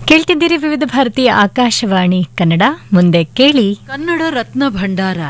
ಕೇಳ್ತಿದ್ದೀರಿ ವಿವಿಧ ಭಾರತೀಯ ಆಕಾಶವಾಣಿ ಕನ್ನಡ ಮುಂದೆ ಕೇಳಿ ಕನ್ನಡ ರತ್ನ ಭಂಡಾರ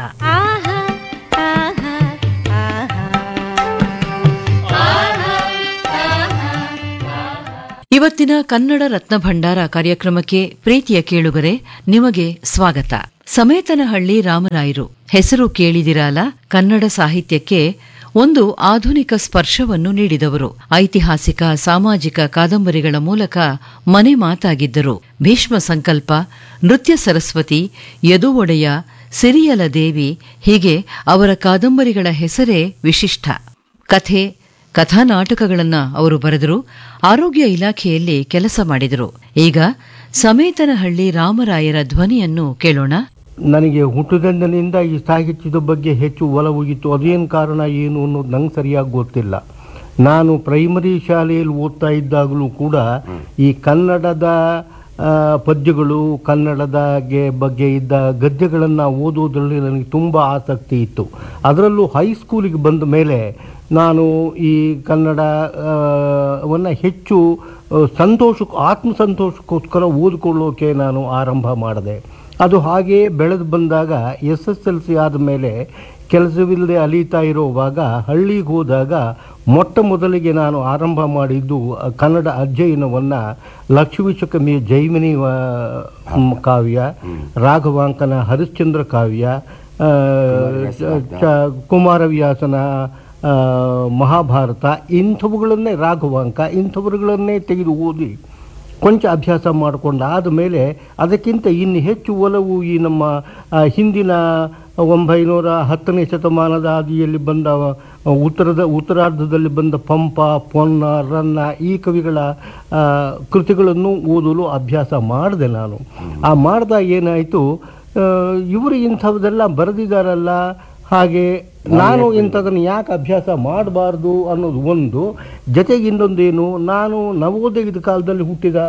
ಇವತ್ತಿನ ಕನ್ನಡ ರತ್ನ ಭಂಡಾರ ಕಾರ್ಯಕ್ರಮಕ್ಕೆ ಪ್ರೀತಿಯ ಕೇಳುಗರೆ ನಿಮಗೆ ಸ್ವಾಗತ ಸಮೇತನಹಳ್ಳಿ ರಾಮರಾಯರು ಹೆಸರು ಕೇಳಿದಿರಲ್ಲ ಕನ್ನಡ ಸಾಹಿತ್ಯಕ್ಕೆ ಒಂದು ಆಧುನಿಕ ಸ್ಪರ್ಶವನ್ನು ನೀಡಿದವರು ಐತಿಹಾಸಿಕ ಸಾಮಾಜಿಕ ಕಾದಂಬರಿಗಳ ಮೂಲಕ ಮನೆ ಮಾತಾಗಿದ್ದರು ಭೀಷ್ಮ ಸಂಕಲ್ಪ ನೃತ್ಯ ಸರಸ್ವತಿ ಯದು ಒಡೆಯ ಸಿರಿಯಲ ದೇವಿ ಹೀಗೆ ಅವರ ಕಾದಂಬರಿಗಳ ಹೆಸರೇ ವಿಶಿಷ್ಟ ಕಥೆ ಕಥಾನಾಟಕಗಳನ್ನ ಅವರು ಬರೆದರು ಆರೋಗ್ಯ ಇಲಾಖೆಯಲ್ಲಿ ಕೆಲಸ ಮಾಡಿದರು ಈಗ ಸಮೇತನಹಳ್ಳಿ ರಾಮರಾಯರ ಧ್ವನಿಯನ್ನು ಕೇಳೋಣ ನನಗೆ ಹುಟ್ಟಿದಂದಿನಿಂದ ಈ ಸಾಹಿತ್ಯದ ಬಗ್ಗೆ ಹೆಚ್ಚು ಒಲವು ಇತ್ತು ಅದೇನು ಕಾರಣ ಏನು ಅನ್ನೋದು ನಂಗೆ ಸರಿಯಾಗಿ ಗೊತ್ತಿಲ್ಲ ನಾನು ಪ್ರೈಮರಿ ಶಾಲೆಯಲ್ಲಿ ಓದ್ತಾ ಇದ್ದಾಗಲೂ ಕೂಡ ಈ ಕನ್ನಡದ ಆ, ಪದ್ಯಗಳು ಕನ್ನಡದ ಗೆ- ಬಗ್ಗೆ ಇದ್ದ ಗದ್ಯಗಳನ್ನು ಓದೋದ್ರಲ್ಲಿ ನನಗೆ ತುಂಬ ಆಸಕ್ತಿ ಇತ್ತು ಅದರಲ್ಲೂ ಹೈಸ್ಕೂಲಿಗೆ ಬಂದ ಮೇಲೆ ನಾನು ಈ ಕನ್ನಡ ಆ, ವನ್ನ ಹೆಚ್ಚು ಆ, ಸಂತೋಷ ಆತ್ಮಸಂತೋಷಕ್ಕೋಸ್ಕರ ಓದಿಕೊಳ್ಳೋಕೆ ನಾನು ಆರಂಭ ಮಾಡಿದೆ ಅದು ಹಾಗೆಯೇ ಬೆಳೆದು ಬಂದಾಗ ಎಸ್ ಎಸ್ ಎಲ್ ಸಿ ಆದಮೇಲೆ ಕೆಲಸವಿಲ್ಲದೆ ಅಲೀತಾ ಇರುವಾಗ ಹಳ್ಳಿಗೆ ಹೋದಾಗ ಮೊಟ್ಟ ಮೊದಲಿಗೆ ನಾನು ಆರಂಭ ಮಾಡಿದ್ದು ಅ, ಕನ್ನಡ ಅಧ್ಯಯನವನ್ನು ಲಕ್ಷ್ಮೀಚಕಮಿ ಜೈಮಿನಿ ವ- ಮ್, ಕಾವ್ಯ ರಾಘವಾಂಕನ ಹರಿಶ್ಚಂದ್ರ ಕಾವ್ಯ ಆ, ಚ- ಚ- ಕುಮಾರವ್ಯಾಸನ ಆ, ಮಹಾಭಾರತ ಇಂಥವುಗಳನ್ನೇ ರಾಘವಾಂಕ ಇಂಥವುಗಳನ್ನೇ ತೆಗೆದು ಓದಿ ಕೊಂಚ ಅಭ್ಯಾಸ ಮಾಡಿಕೊಂಡು ಆದಮೇಲೆ ಅದಕ್ಕಿಂತ ಇನ್ನು ಹೆಚ್ಚು ಒಲವು ಈ ನಮ್ಮ ಆ, ಹಿಂದಿನ ಒಂಬೈನೂರ ಹತ್ತನೇ ಶತಮಾನದ ಆದಿಯಲ್ಲಿ ಬಂದ ಆ, ಉತ್ತರದ ಉತ್ತರಾರ್ಧದಲ್ಲಿ ಬಂದ ಪಂಪ ಪೊನ್ನ ರನ್ನ ಈ ಕವಿಗಳ ಆ, ಕೃತಿಗಳನ್ನು ಓದಲು ಅಭ್ಯಾಸ ಮಾಡಿದೆ ನಾನು ಆ ಮಾಡಿದಾಗ ಏನಾಯಿತು ಇವರು ಇಂಥದ್ದೆಲ್ಲ ಬರೆದಿದ್ದಾರಲ್ಲ ಹಾಗೆ ನಾನು ಇಂಥದನ್ನು ಯಾಕೆ ಅಭ್ಯಾಸ ಮಾಡಬಾರ್ದು ಅನ್ನೋದು ಒಂದು ಜೊತೆಗೆ ಇನ್ನೊಂದೇನು ನಾನು ನವೋದಯದ ಕಾಲದಲ್ಲಿ ಹುಟ್ಟಿದ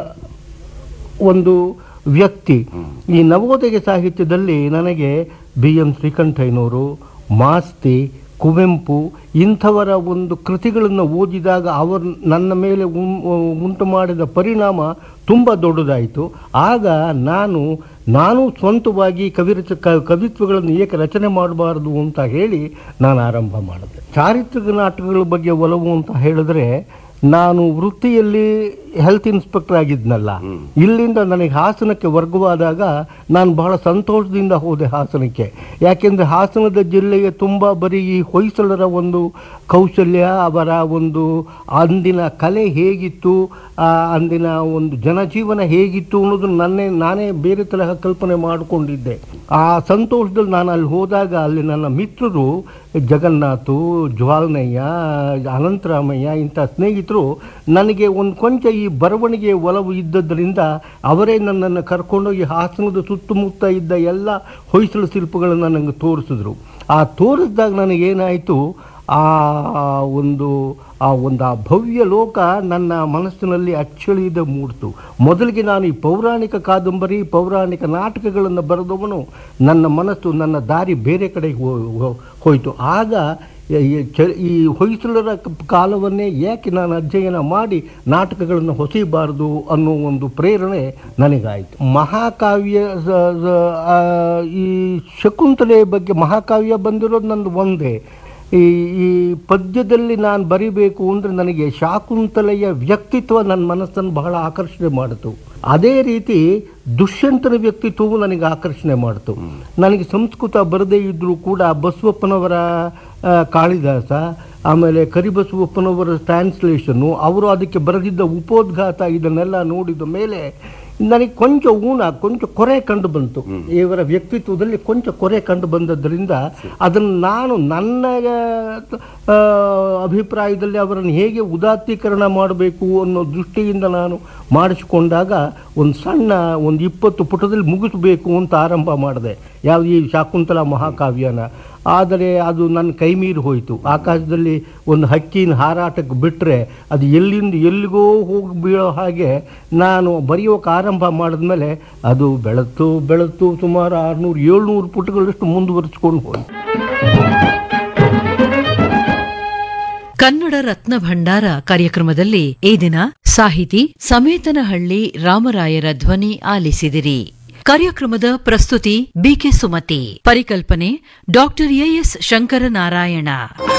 ಒಂದು ವ್ಯಕ್ತಿ ಈ ನವೋದಯ ಸಾಹಿತ್ಯದಲ್ಲಿ ನನಗೆ ಬಿ ಎಂ ಶ್ರೀಕಂಠಯ್ಯನವರು ಮಾಸ್ತಿ ಕುವೆಂಪು ಇಂಥವರ ಒಂದು ಕೃತಿಗಳನ್ನು ಓದಿದಾಗ ಅವರು ನನ್ನ ಮೇಲೆ ಉಂ- ಉಂಟು ಮಾಡಿದ ಪರಿಣಾಮ ತುಂಬ ದೊಡ್ಡದಾಯಿತು ಆಗ ನಾನು ನಾನು ಸ್ವಂತವಾಗಿ ಕವಿರಚ ಕ- ಕವಿತ್ವಗಳನ್ನು ಏಕೆ ರಚನೆ ಮಾಡಬಾರದು ಅಂತ ಹೇಳಿ ನಾನು ಆರಂಭ ಮಾಡಿದೆ ಚಾರಿತ್ರಿಕ ನಾಟಕಗಳ ಬಗ್ಗೆ ಒಲವು ಅಂತ ಹೇಳಿದ್ರೆ ನಾನು ವೃತ್ತಿಯಲ್ಲಿ ಹೆಲ್ತ್ ಇನ್ಸ್ಪೆಕ್ಟರ್ ಆಗಿದ್ನಲ್ಲ ಇಲ್ಲಿಂದ ನನಗೆ ಹಾಸನಕ್ಕೆ ವರ್ಗವಾದಾಗ ನಾನು ಬಹಳ ಸಂತೋಷದಿಂದ ಹೋದೆ ಹಾಸನಕ್ಕೆ ಯಾಕೆಂದರೆ ಹಾಸನದ ಜಿಲ್ಲೆಗೆ ತುಂಬ ಬರೀ ಈ ಹೊಯ್ಸಳರ ಒಂದು ಕೌಶಲ್ಯ ಅವರ ಒಂದು ಅಂದಿನ ಕಲೆ ಹೇಗಿತ್ತು ಆ ಅಂದಿನ ಒಂದು ಜನಜೀವನ ಹೇಗಿತ್ತು ಅನ್ನೋದು ನನ್ನೇ ನಾನೇ ಬೇರೆ ತರಹ ಕಲ್ಪನೆ ಮಾಡಿಕೊಂಡಿದ್ದೆ ಆ ಸಂತೋಷದಲ್ಲಿ ನಾನು ಅಲ್ಲಿ ಹೋದಾಗ ಅಲ್ಲಿ ನನ್ನ ಮಿತ್ರರು ಜಗನ್ನಾಥು ಜ್ವಾಲ್ನಯ್ಯ ಅನಂತರಾಮಯ್ಯ ಇಂಥ ಸ್ನೇಹಿತರು ನನಗೆ ಒಂದು ಕೊಂಚ ಈ ಬರವಣಿಗೆ ಒಲವು ಇದ್ದದ್ದರಿಂದ ಅವರೇ ನನ್ನನ್ನು ಕರ್ಕೊಂಡೋಗಿ ಹಾಸನದ ಸುತ್ತಮುತ್ತ ಇದ್ದ ಎಲ್ಲ ಹೊಯ್ಸಳ ಶಿಲ್ಪಗಳನ್ನು ನನಗೆ ತೋರಿಸಿದ್ರು ಆ ತೋರಿಸಿದಾಗ ನನಗೇನಾಯಿತು ಆ ಒಂದು ಆ ಒಂದು ಆ ಭವ್ಯ ಲೋಕ ನನ್ನ ಮನಸ್ಸಿನಲ್ಲಿ ಅಚ್ಚಳಿಯದೆ ಮೂಡ್ತು ಮೊದಲಿಗೆ ನಾನು ಈ ಪೌರಾಣಿಕ ಕಾದಂಬರಿ ಪೌರಾಣಿಕ ನಾಟಕಗಳನ್ನು ಬರೆದವನು ನನ್ನ ಮನಸ್ಸು ನನ್ನ ದಾರಿ ಬೇರೆ ಕಡೆಗೆ ಹೋ- ಹೋ- ಹೋಯಿತು ಆಗ ಈ ಚ- ಈ ಹೊಯ್ಸಳರ ಕ- ಕಾಲವನ್ನೇ ಏಕೆ ನಾನು ಅಧ್ಯಯನ ಮಾಡಿ ನಾಟಕಗಳನ್ನು ಹೊಸಬಾರದು ಅನ್ನೋ ಒಂದು ಪ್ರೇರಣೆ ನನಗಾಯಿತು ಮಹಾಕಾವ್ಯ ಸ- ಸ- ಆ, ಈ ಶಕುಂತಲೆಯ ಬಗ್ಗೆ ಮಹಾಕಾವ್ಯ ಬಂದಿರೋದು ನಂದು ಒಂದೇ ಈ ಈ ಪದ್ಯದಲ್ಲಿ ನಾನು ಬರಿಬೇಕು ಅಂದರೆ ನನಗೆ ಶಾಕುಂತಲೆಯ ವ್ಯಕ್ತಿತ್ವ ನನ್ನ ಮನಸ್ಸನ್ನು ಬಹಳ ಆಕರ್ಷಣೆ ಮಾಡಿತು ಅದೇ ರೀತಿ ದುಷ್ಯಂತನ ವ್ಯಕ್ತಿತ್ವವು ನನಗೆ ಆಕರ್ಷಣೆ ಮಾಡಿತು ನನಗೆ ಸಂಸ್ಕೃತ ಬರದೇ ಇದ್ದರೂ ಕೂಡ ಬಸವಪ್ಪನವರ ಆ, ಕಾಳಿದಾಸ ಆಮೇಲೆ ಕರಿಬಸವಪ್ಪನವರ ಟ್ರಾನ್ಸ್ಲೇಷನ್ನು ಅವರು ಅದಕ್ಕೆ ಬರೆದಿದ್ದ ಉಪೋದ್ಘಾತ ಇದನ್ನೆಲ್ಲ ನೋಡಿದ ಮೇಲೆ ನನಗೆ ಕೊಂಚ ಊನ ಕೊಂಚ ಕೊರೆ ಕಂಡು ಬಂತು ಇವರ ವ್ಯಕ್ತಿತ್ವದಲ್ಲಿ ಕೊಂಚ ಕೊರೆ ಕಂಡು ಬಂದದ್ದರಿಂದ ಅದನ್ನು ನಾನು ನನ್ನ ಆ, ಅಭಿಪ್ರಾಯದಲ್ಲಿ ಅವರನ್ನು ಹೇಗೆ ಉದಾತ್ತೀಕರಣ ಮಾಡಬೇಕು ಅನ್ನೋ ದೃಷ್ಟಿಯಿಂದ ನಾನು ಮಾಡಿಸಿಕೊಂಡಾಗ ಒಂದು ಸಣ್ಣ ಒಂದು ಇಪ್ಪತ್ತು ಪುಟದಲ್ಲಿ ಮುಗಿಸಬೇಕು ಅಂತ ಆರಂಭ ಮಾಡಿದೆ ಯಾವ ಈ ಶಾಕುಂತಲ ಮಹಾಕಾವ್ಯನ ಆದರೆ ಅದು ನನ್ನ ಕೈ ಮೀರಿ ಹೋಯಿತು ಆಕಾಶದಲ್ಲಿ ಒಂದು ಹಕ್ಕಿನ ಹಾರಾಟಕ್ಕೆ ಬಿಟ್ಟರೆ ಅದು ಎಲ್ಲಿಂದ ಎಲ್ಲಿಗೋ ಹೋಗಿ ಬೀಳೋ ಹಾಗೆ ನಾನು ಬರೆಯೋಕೆ ಆರಂಭ ಮಾಡಿದ್ಮೇಲೆ ಅದು ಬೆಳೆತು ಬೆಳೆತು ಸುಮಾರು ಆರುನೂರು ಏಳ್ನೂರು ಪುಟಗಳಷ್ಟು ಮುಂದುವರಿಸ್ಕೊಂಡು ಹೋಯಿತು ಕನ್ನಡ ರತ್ನ ಭಂಡಾರ ಕಾರ್ಯಕ್ರಮದಲ್ಲಿ ಈ ದಿನ ಸಾಹಿತಿ ಸಮೇತನಹಳ್ಳಿ ರಾಮರಾಯರ ಧ್ವನಿ ಆಲಿಸಿದಿರಿ ಕಾರ್ಯಕ್ರಮದ ಪ್ರಸ್ತುತಿ ಬಿಕೆ ಸುಮತಿ ಪರಿಕಲ್ಪನೆ ಡಾಕ್ಟರ್ ಎಎಸ್ ಶಂಕರನಾರಾಯಣ